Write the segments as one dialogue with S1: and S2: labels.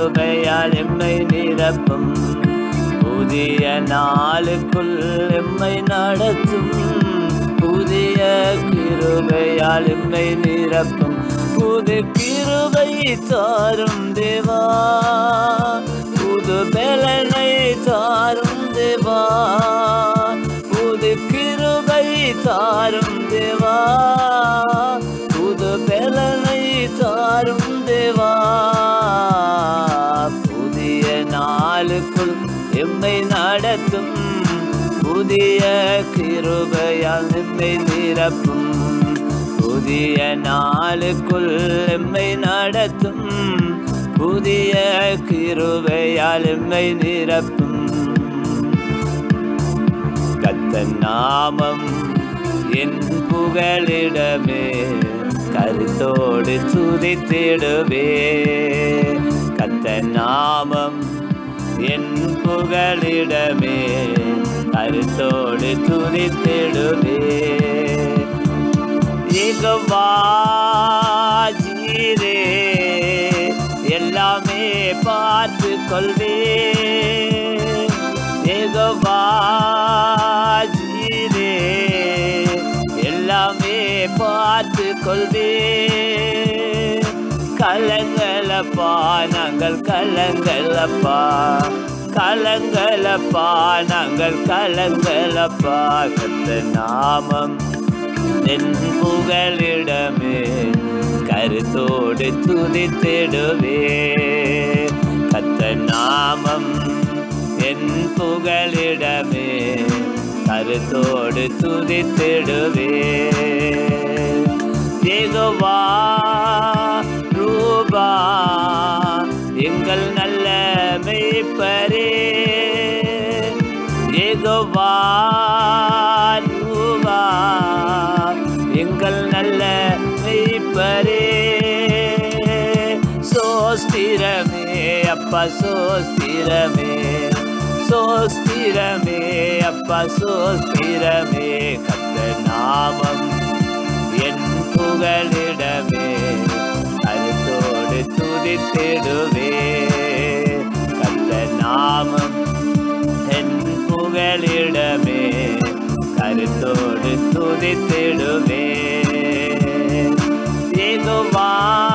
S1: கிருபையால் எம்மை நிரப்பும் புதிய நாளுக்குள் எம்மை நடத்தும் புதிய கிருபையால் எம்மை நிரப்பும் புது கிருபை தாரும் தேவா புது பலனை தாரும் தேவா புது கிருபை தாரும் தேவா புது பலனை தாரும் தேவா புதிய நாளுக்குள் எம்மை நடத்தும் புதிய கிருபையால் எம்மை நிரப்பும் புதிய நாளுக்குள் எம்மை நடத்தும் புதிய கிருபையால் எம்மை நிரப்பும் கத்தன் நாமம் என் புகழிடமே கருத்தோடு துதித்திடுவே கத்தன் நாமம் என் புகழிடமே கருத்தோடு துதித்திடுவே ஏகவாஜீரே எல்லாமே பார்த்து கொள்வே ஏகவாஜீரே எல்லாமே பார்த்து கொள்வே கலங்களப்பா நாங்கள் கலங்களப்பா கலங்களப்பா நாங்கள் கலங்களப்பா கத்த நாமம் என் புகழிடமே கருத்தோடு துதித்திடுவே கத்த நாமம் என் புகழிடமே கருத்தோடு துதித்திடுவே ஏகவா ரூபா எங்கள் நல்ல மெய்ப்பரே ஏகவா ரூபா எங்கள் நல்ல மெய்ப்பரே சோஸ்திரமே அப்பா சோஸ்திரமே சோஸ்திரமே அப்பா சோஸ்திரமே கத்த நாமம் என் புகழிடமே கருத்தோடு துதித்திடுவே கத்த நாமம் என் புகழிடமே கருத்தோடு துதித்திடுவே ஏகுவா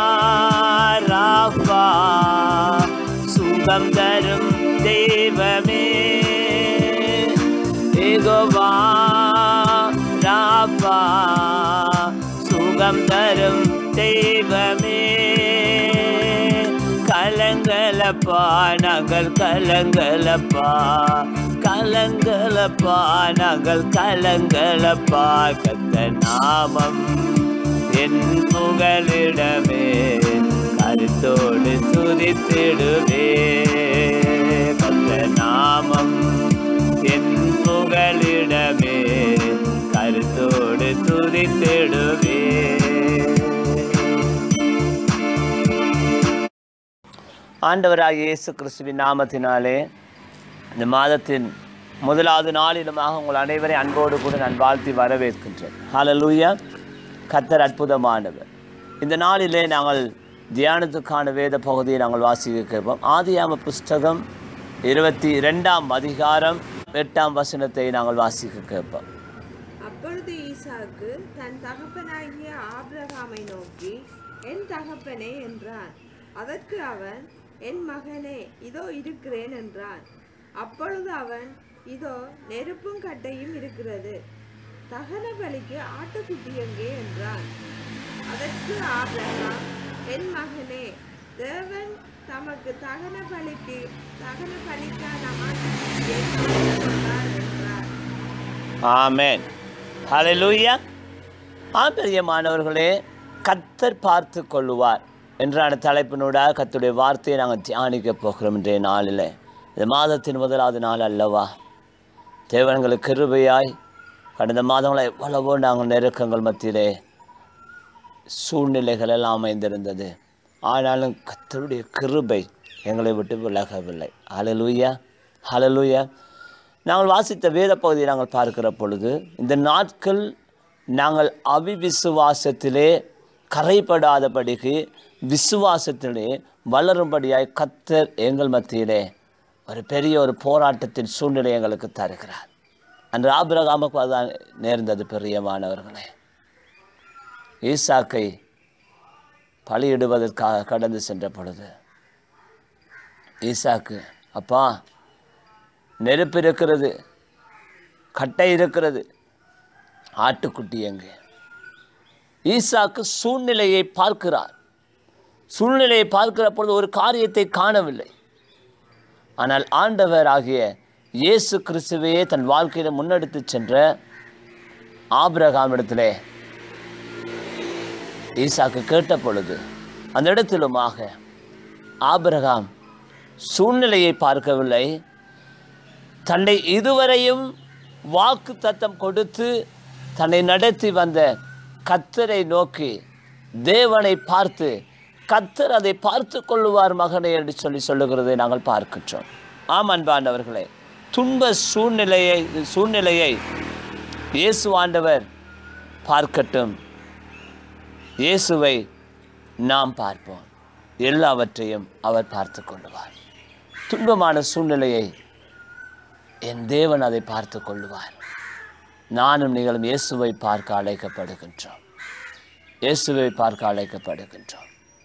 S1: ராஃபா சுகம் தரும் தெய்வமே ஏகோவா ராஃபா சுகம் தரும் தெய்வமே கலங்கலப்பா நாங்கள் கலங்கலப்பா கலங்கலப்பா நாங்கள் கலங்கலப்பா கத்த நாமம் என் புகழிடமே கருத்தோடு துதித்திடுவே கத்த நாமம் என் புகழிடமே கருத்தோடு துதித்திடுவே ஆண்டவராக இயேசு கிறிஸ்துவின் நாமத்தினாலே இந்த மாதத்தின் முதலாவது நாளிலுமாக உங்கள் அனைவரை அன்போடு கூட நான் வாழ்த்தி வரவேற்கின்றேன் ஹalleluya கத்தர் அற்புதமானவர் இந்த நாளிலே நாங்கள் தியானத்துக்கான வேத பகுதியை நாங்கள் வாசிக்க கேட்போம் ஆதியாம புஸ்தகம் இருபத்தி ரெண்டாம் அதிகாரம் எட்டாம் வசனத்தை நாங்கள் வாசிக்க கேட்போம்
S2: அப்பொழுது ஈசாக்கு தன் தகப்பனாகிய ஆபிரகாமை நோக்கி என் தகப்பனே என்றான் அதற்கு அவன் என் மகனே இதோ இருக்கிறேன் என்றான் அப்பொழுது அவன் இதோ நெருப்பும் கட்டையும் இருக்கிறது தகன பலிக்கு ஆட்டுக்குட்டி எங்கே என்றான் அதற்கு ஆபிரகாம் என் மகனே தேவன் தமக்கு தகன பலிக்கு தகன பலிக்கான ஆட்டுக்குட்டியை கொடுத்தார் என்றார்
S1: ஆமென் ஹalleluya ஆபரியமானவர்களே கத்தர் பார்த்து கொள்ளுவார் என்றான தலைப்பினூடாக கத்துடைய வார்த்தையை நாங்கள் தியானிக்க போகிறோம் இன்றைய நாளில் இந்த மாதத்தின் முதலாவது நாள் அல்லவா தேவன்களுக்கு கிருபையாய் கடந்த மாதங்களில் எவ்வளவோ நாங்கள் நெருக்கங்கள் மத்தியிலே சூழ்நிலைகள் எல்லாம் அமைந்திருந்தது ஆனாலும் கத்தருடைய கிருபை எங்களை விட்டு விலகவில்லை ஹalleluya ஹalleluya நாங்கள் வாசித்த வேத பகுதியை நாங்கள் பார்க்கிற பொழுது இந்த நாட்கள் நாங்கள் அவிவிசுவாசத்திலே கரைப்படாதபடிக்கு விசுவாசத்திலே வளரும்படியாய் கத்தர் எங்கள் மத்தியிலே ஒரு பெரிய ஒரு போராட்டத்தின் சூழ்நிலை எங்களுக்கு தருகிறார் அன்று ஆபிரகாமுக்கு அதான் நேர்ந்தது பிரியமானவர்களே ஈசாக்கை பலியிடுவதற்காக கடந்து சென்ற பொழுது ஈசாக்கு அப்பா நெருப்பு இருக்கிறது கட்டை இருக்கிறது ஆட்டுக்குட்டி எங்கே ஈசாக்கு சூழ்நிலையை பார்க்கிறார் சூழ்நிலையை பார்க்கிற பொழுது ஒரு காரியத்தை காணவில்லை ஆனால் ஆண்டவர் ஆகிய இயேசு கிறிஸ்துவையே தன் வாழ்க்கையில் முன்னெடுத்து சென்ற ஆபிரகாமிடத்திலே ஈசாக்கு கேட்ட பொழுது அந்த இடத்திலுமாக ஆபிரகாம் சூழ்நிலையை பார்க்கவில்லை தன்னை இதுவரையும் வாக்கு தத்தம் கொடுத்து தன்னை நடத்தி வந்த கத்தரை நோக்கி தேவனை பார்த்து கத்தர் அதை பார்த்து கொள்ளுவார் மகனே என்று சொல்லி சொல்லுகிறதை நாங்கள் பார்க்கின்றோம் ஆம் அன்பாண்டவர்களே துன்ப சூழ்நிலையை சூழ்நிலையை இயேசு ஆண்டவர் பார்க்கட்டும் இயேசுவை நாம் பார்ப்போம் எல்லாவற்றையும் அவர் பார்த்து கொள்ளுவார் துன்பமான சூழ்நிலையை என் தேவன் அதை பார்த்து கொள்ளுவார் நானும் நீங்களும் இயேசுவை பார்க்க அழைக்கப்படுகின்றோம் இயேசுவை பார்க்க அழைக்கப்படுகின்றோம்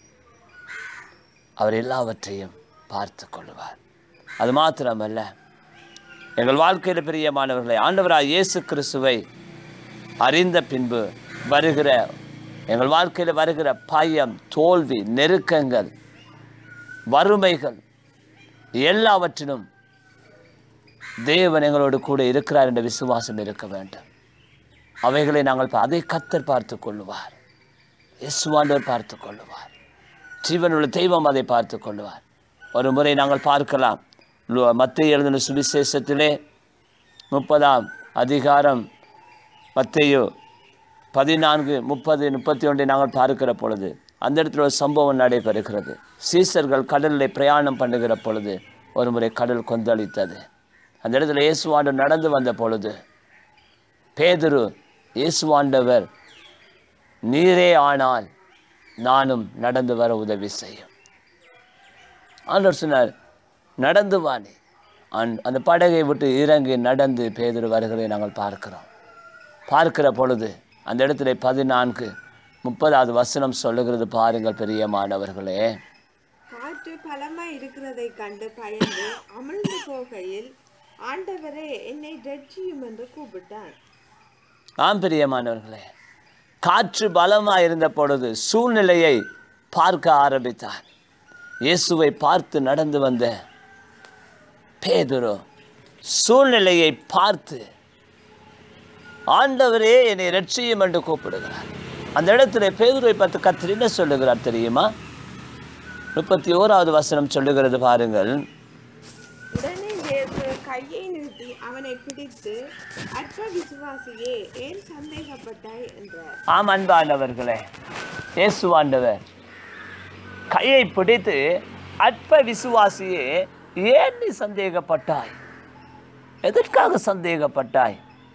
S1: அவர் எல்லாவற்றையும் பார்த்து கொள்ளுவார் அது மாத்திரமல்ல எங்கள் வாழ்க்கையில் பிரியமானவர்களை ஆண்டவராய் இயேசு கிறிஸ்துவை அறிந்த பின்பு வருகிற எங்கள் வாழ்க்கையில் வருகிற பயம் தோல்வி நெருக்கங்கள் வறுமைகள் எல்லாவற்றிலும் தேவன் எங்களோடு கூட இருக்கிறார் என்ற விசுவாசம் இருக்க வேண்டும் அவைகளை நாங்கள் பா- அதை கத்தர் பார்த்து கொள்ளுவார் இயேசுவாண்டவர் பார்த்து கொள்ளுவார் ஜீவனுள்ள தெய்வம் அதை பார்த்து கொள்ளுவார் ஒரு முறை நாங்கள் பார்க்கலாம் லு- மத்தேயு எழுதின சுவிசேஷத்திலே முப்பதாம் அதிகாரம் மத்தேயு பதினான்கு முப்பது முப்பத்தி ஒன்றை நாங்கள் பார்க்கிற பொழுது அந்த இடத்துல ஒரு சம்பவம் நடைபெறுகிறது சீசர்கள் கடலில் பிரயாணம் பண்ணுகிற பொழுது ஒரு முறை கடல் கொந்தளித்தது அந்த இடத்துல இயேசுவாண்டு நடந்து வந்த பொழுது பேதுரு இயேசுவாண்டவர் நீரே ஆனால் நானும் நடந்து வர உதவி செய்யும் ஆண்டவர் சொன்னார் நடந்து வானே அந் அந்த படகை விட்டு இறங்கி நடந்து பேதுரு வருகிறதை நாங்கள் பார்க்கிறோம் பார்க்கிற பொழுது அந்த இடத்துல பதினான்கு முப்பதாவது வசனம் சொல்லுகிறது பாருங்கள் பிரியமானவர்களே
S2: காற்று பலமாய் இருக்கிறதை கண்டு பயந்து அமிழ்ந்து போகையில் ஆண்டவரே என்னை ரட்சியும் என்று கூப்பிட்டான்
S1: ஆம் பிரியமானவர்களே காற்று பலமாக இருந்த பொழுது சூழ்நிலையை பார்க்க ஆரம்பித்தார் இயேசுவை பார்த்து நடந்து வந்த பேதுரு சூழ்நிலையை பார்த்து ஆண்டவரே என்னை ரட்சியும் என்று கூப்பிடுகிறார் அந்த இடத்துல பேதுருவை பார்த்து கத்தர் என்ன சொல்லுகிறார் தெரியுமா முப்பத்தி ஓராவது வசனம் சொல்லுகிறது பாருங்கள்
S2: உடனே இயேசு கையை நீட்டி அவனை பிடித்து அற்ப விசுவாசியே ஏன் சந்தேகப்பட்டாய் என்றார்
S1: ஆம் அன்பானவர்களே இயேசுவாண்டவர் கையை பிடித்து அற்ப விசுவாசியே ஏன் நீ சந்தேகப்பட்டாய் எதற்காக சந்தேகப்பட்டாய்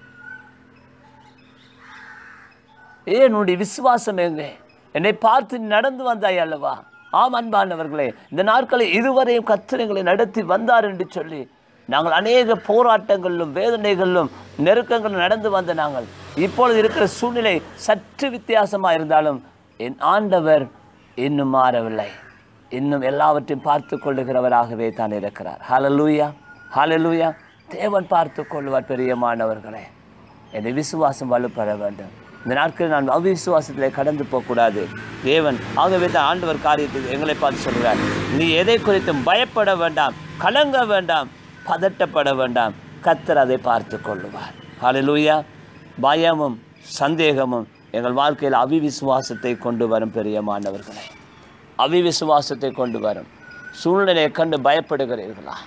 S1: ஏன் உன்னுடைய விசுவாசம் எங்கே என்னை பார்த்து நீ நடந்து வந்தாய் அல்லவா ஆம் அன்பானவர்களே இந்த நாட்களில் இதுவரையும் கர்த்தர் எங்களை நடத்தி வந்தார் என்று சொல்லி நாங்கள் அநேக போராட்டங்களிலும் வேதனைகளிலும் நெருக்கங்களும் நடந்து வந்த நாங்கள் இப்பொழுது இருக்கிற சூழ்நிலை சற்று வித்தியாசமாக இருந்தாலும் என் ஆண்டவர் இன்னும் மாறவில்லை இன்னும் எல்லாவற்றையும் பார்த்து கொள்ளுகிறவராகவே தான் இருக்கிறார் ஹalleluya ஹalleluya தேவன் பார்த்து கொள்வார் பெரியமானவர்களே என்னை விசுவாசம் வலுப்பெற வேண்டும் இந்த நாட்களில் நான் அவிசுவாசத்திலே கடந்து போகக்கூடாது தேவன் ஆகவே தான் ஆண்டவர் காரியத்தை எங்களை பார்த்து சொல்கிறார் நீ எதை குறித்தும் பயப்பட வேண்டாம் கலங்க வேண்டாம் பதட்டப்பட வேண்டாம் கத்தர் அதை பார்த்து கொள்ளுவார் ஹalleluya பயமும் சந்தேகமும் எங்கள் வாழ்க்கையில் அவிவிசுவாசத்தை கொண்டு வரும் பெரியமானவர்களே அவிவிசுவாசத்தை கொண்டு வரும் சூழ்நிலையை கண்டு பயப்படுகிறீர்களா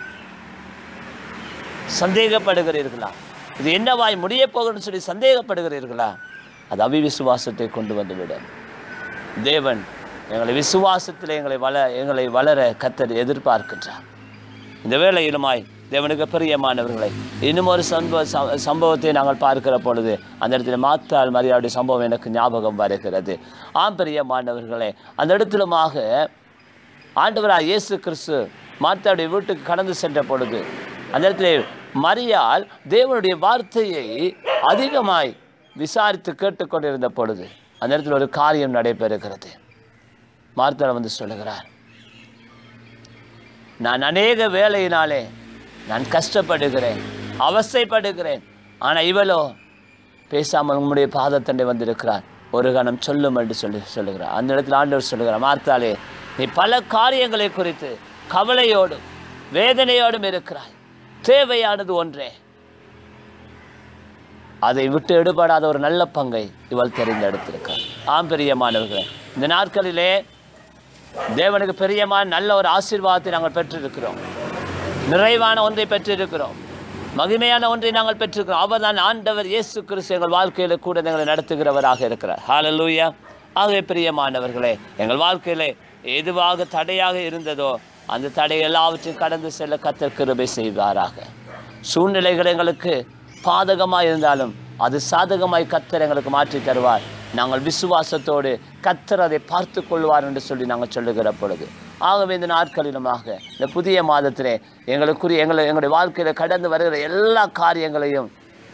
S1: சந்தேகப்படுகிறீர்களா இது என்னவாய் முடிய போகுதுன்னு சொல்லி சந்தேகப்படுகிறீர்களா அது அவிவிசுவாசத்தை கொண்டு வந்துவிடும் தேவன் எங்களை விசுவாசத்தில் எங்களை வள எங்களை வளர கத்தர் எதிர்பார்க்கின்றார் இந்த வேளையிலுமாய் தேவனுக்கு பிரியமானவர்களை இன்னும் ஒரு சம்பவ ச- சம்பவத்தை நாங்கள் பார்க்கிற பொழுது அந்த இடத்துல மாத்தாள் மரியாதை சம்பவம் எனக்கு ஞாபகம் வருகிறது ஆம் பிரியமானவர்களே அந்த இடத்துலமாக ஆண்டவராக இயேசு கிறிஸ்து மார்த்தாவுடைய வீட்டுக்கு கடந்து சென்ற பொழுது அந்த இடத்துல மரியாள் தேவனுடைய வார்த்தையை அதிகமாய் விசாரித்து கேட்டுக்கொண்டிருந்த பொழுது அந்த இடத்துல ஒரு காரியம் நடைபெறுகிறது மார்த்தாள் வந்து சொல்லுகிறார் நான் அநேக வேலையினாலே நான் கஷ்டப்படுகிறேன் அவஸ்தைப்படுகிறேன் ஆனால் இவளோ பேசாமல் உம்முடைய பாதத்தண்டை வந்திருக்கிறார் ஒரு கணம் சொல்லும் என்று சொல்லி சொல்லுகிறார் அந்த இடத்துல ஆண்டவர் சொல்லுகிறார் மார்த்தாலே நீ பல காரியங்களை குறித்து கவலையோடும் வேதனையோடும் இருக்கிறாய் தேவையானது ஒன்றே அதை விட்டு எடுபடாத ஒரு நல்ல பங்கை இவள் தெரிந்தெடுத்திருக்கிறார் ஆம் பிரியமானவர்களே இந்த நாட்களிலே தேவனுக்கு பிரியமான நல்ல ஒரு ஆசீர்வாதத்தை நாங்கள் பெற்றிருக்கிறோம் நிறைவான ஒன்றை பெற்றிருக்கிறோம் மகிமையான ஒன்றை நாங்கள் பெற்றிருக்கிறோம் அவர் தான் ஆண்டவர் இயேசு கிறிஸ்து எங்கள் வாழ்க்கையில் கூட எங்களை நடத்துகிறவராக இருக்கிறார் ஹalleluya ஆகவே பிரியமானவர்களே எங்கள் வாழ்க்கையிலே எதுவாக தடையாக இருந்ததோ அந்த தடை எல்லாவற்றையும் கடந்து செல்ல கத்தர் கிருபை செய்வாராக சூழ்நிலைகள் எங்களுக்கு பாதகமாக இருந்தாலும் அது சாதகமாய் கத்தர் எங்களுக்கு மாற்றி தருவார் நாங்கள் விசுவாசத்தோடு கத்தர் அதை பார்த்து கொள்வார் என்று சொல்லி நாங்கள் சொல்லுகிற பொழுது ஆகவே இந்த நாட்களிலுமாக இந்த புதிய மாதத்திலே எங்களுக்குரிய எங்களை எங்களுடைய வாழ்க்கையில் கடந்து வருகிற எல்லா காரியங்களையும்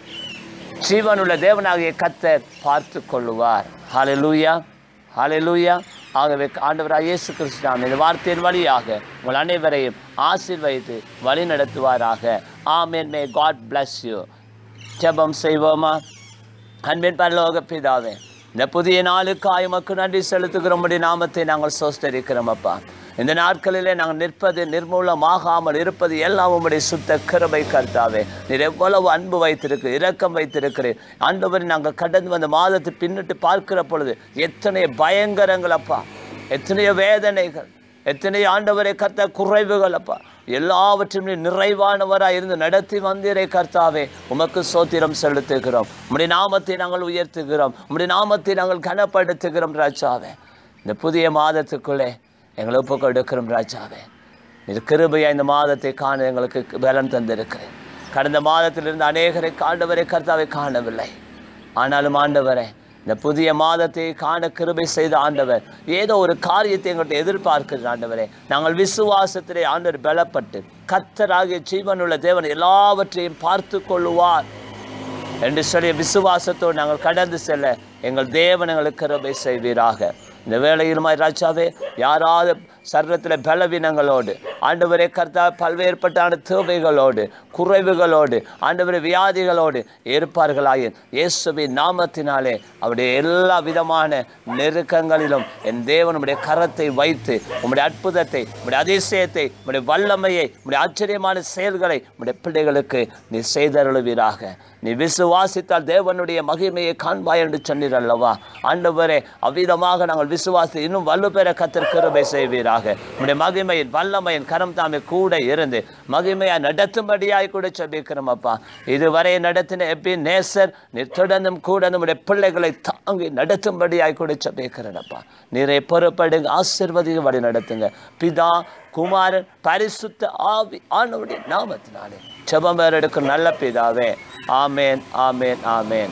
S1: ஜீவனுள்ள தேவனாகிய கத்தர் பார்த்து கொள்ளுவார் ஹalleluya ஹalleluya ஆகவே ஆண்டவராக இயேசு கிறிஸ்து நாம் இந்த வார்த்தையின் வழியாக உங்கள் அனைவரையும் ஆசீர்வதித்து வழி நடத்துவாராக ஆமென் மே காட் bless யூ ஜெபம் செய்வோமா அன்பின் பரலோக பிதாவே இந்த புதிய நாளுக்காய் உமக்கு நன்றி செலுத்துகிற உம்முடைய நாமத்தை நாங்கள் சோஸ்தரிக்கிறோம் அப்பா இந்த நாட்களிலே நாங்கள் நிற்பது நிர்மூலமாகாமல் இருப்பது எல்லாம் உம்முடைய சுத்த கிருபை கர்த்தாவே நீர் எவ்வளவு அன்பு வைத்திருக்கு இரக்கம் வைத்திருக்கிறேன் ஆண்டவரை நாங்கள் கடந்து வந்த மாதத்தை பின்னிட்டு பார்க்கிற பொழுது எத்தனை பயங்கரங்கள் அப்பா எத்தனையோ வேதனைகள் எத்தனையோ ஆண்டவரை கர்த்த குறைவுகள் அப்பா எல்லாவற்றும் நீர் நிறைவானவராய் இருந்து நடத்தி வந்தீரே கர்த்தாவே உமக்கு சோத்திரம் செலுத்துகிறோம் உம்முடைய நாமத்தை நாங்கள் உயர்த்துகிறோம் உம்முடைய நாமத்தை நாங்கள் கனப்படுத்துகிறோம் ராஜாவே இந்த புதிய மாதத்துக்குள்ளே எங்களை ஒப்பு கொடுக்கிறோம் ராஜாவே நீர் கிருபையா இந்த மாதத்தை காண எங்களுக்கு பலன் தந்திருக்கிறேன் கடந்த மாதத்திலிருந்து அநேகரை ஆண்டவரை கர்த்தாவை காணவில்லை ஆனாலும் ஆண்டவரே இந்த புதிய மாதத்தை காண கிருபை செய்த ஆண்டவர் ஏதோ ஒரு காரியத்தை எங்கள்கிட்ட எதிர்பார்க்கிற ஆண்டவரே நாங்கள் விசுவாசத்திலே ஆண்டவர் பலப்பட்டு கத்தராகிய ஜீவனுள்ள தேவன் எல்லாவற்றையும் பார்த்து கொள்ளுவார் என்று சொல்லி விசுவாசத்தோடு நாங்கள் கடந்து செல்ல எங்கள் தேவன் எங்களுக்கு கிருபை செய்வீராக இந்த வேளையிலுமாய் ராஜாவே யாராவது சர்வத்தில் பலவீனங்களோடு ஆண்டவரே கர்த்தா பல்வேறுபட்டான தேவைகளோடு குறைவுகளோடு ஆண்டவரே வியாதிகளோடு இருப்பார்களாயின் இயேசுவின் நாமத்தினாலே அவருடைய எல்லா விதமான நெருக்கங்களிலும் என் தேவன் உம்முடைய கரத்தை வைத்து உம்முடைய அற்புதத்தை உம்முடைய அதிசயத்தை உம்முடைய வல்லமையை உம்முடைய ஆச்சரியமான செயல்களை உம்முடைய பிள்ளைகளுக்கு நீ செய்தருளுவீராக நீ விசுவாசித்தால் தேவனுடைய மகிமையை காண்பாய் என்று சொன்னீர் அல்லவா ஆண்டவரே அவ்விதமாக நாங்கள் விசுவாசி இன்னும் வலுப்பெற கத்தர் கிருபை செய்வீராக உம்முடைய மகிமையின் வல்லமையின் கரம் தாமே கூட இருந்து மகிமையை நடத்தும்படியாய் கூட சொல்லிக்கிறோம் அப்பா இதுவரை நடத்தின எப்பி நேசர் நீ தொடர்ந்தும் கூட நம்முடைய பிள்ளைகளை தாங்கி நடத்தும்படியாய் கூட சொல்லிக்கிறேன்ப்பா நீரை பொறுப்படுங்க ஆசிர்வதிங்க வழி நடத்துங்க பிதா குமாரன் பரிசுத்த ஆவி ஆனவருடைய நாமத்தினாலே ஜெபம் வேறு எடுக்கும் நல்ல பிதாவே ஆமேன் ஆமேன் ஆமேன்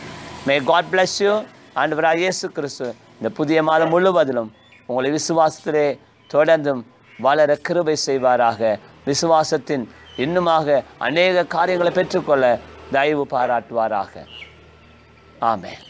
S1: மே காட் bless யூ ஆண்டவராக இயேசு கிறிஸ்து இந்த புதிய மாதம் முழுவதிலும் உங்களை விசுவாசத்திலே தொடர்ந்தும் வளர கிருபை செய்வாராக விசுவாசத்தின் இன்னுமாக அநேக காரியங்களை பெற்றுக்கொள்ள தயவு பாராட்டுவாராக ஆமென்